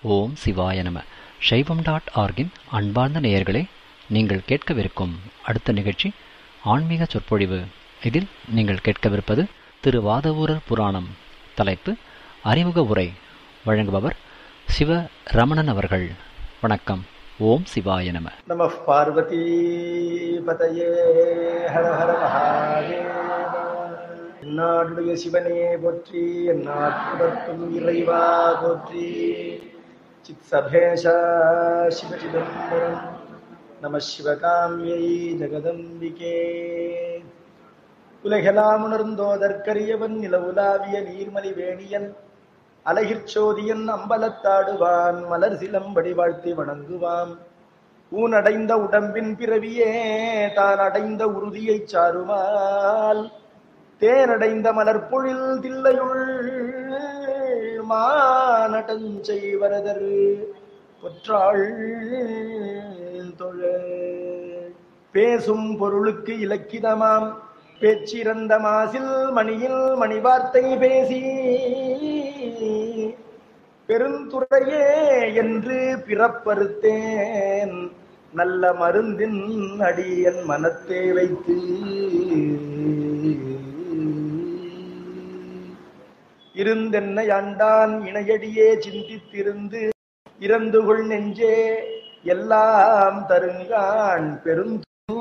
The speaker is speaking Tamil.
ஓம் சிவாய நம சைவம் டாட் ஆர்கின் அன்பார்ந்த நேயர்களே நீங்கள் கேட்கவிருக்கும் அடுத்த நிகழ்ச்சி ஆன்மீக சொற்பொழிவு இதில் நீங்கள் கேட்கவிருப்பது திரு வாதவூரர் புராணம் தலைப்பு அறிமுக உரை வழங்குபவர் சிவ ரமணன் அவர்கள் வணக்கம் ஓம் சிவாய நம நம பார்வதிபதையே ஹர ஹர மகாதேவ என்னாடுடைய சிவனே போற்றி எந்நாட்டுடற்கும் இறைவா போற்றி சித் சபேஷா சிவசிதம்பரம் நம சிவகாமியை ஜெகதம்பிகே உலகெலாம் உணர்ந்தோதற்கரியவன் நிலவுலாவிய நீர்மலி வேணியன் அலகிற்சோதியன் அம்பலத்தாடுவான் மலர் சிலம்படி வாழ்த்தி வணங்குவான் ஊனடைந்த உடம்பின் பிறவியே தான் அடைந்த உறுதியைச் சாருமால் தேனடைந்த மலர்பொழில் தில்லையுள் மானடஞ்செய்வரதர் பொற்றாள் தொழ பேசும் பொருளுக்கு இலக்கிதமாம் பேச்சிறந்த மாசில் மணியில் மணிவார்த்தை பேசி பெருந்துறையே என்று பிறப்பறுத்தேன் நல்ல மருந்தின் அடியன் மனத்தே வைத்து இருந்தென்னை ஆண்டான் இணையடியே சிந்தித்திருந்து இறந்து கொள் நெஞ்சே எல்லாம் தருங்கான் பெரும்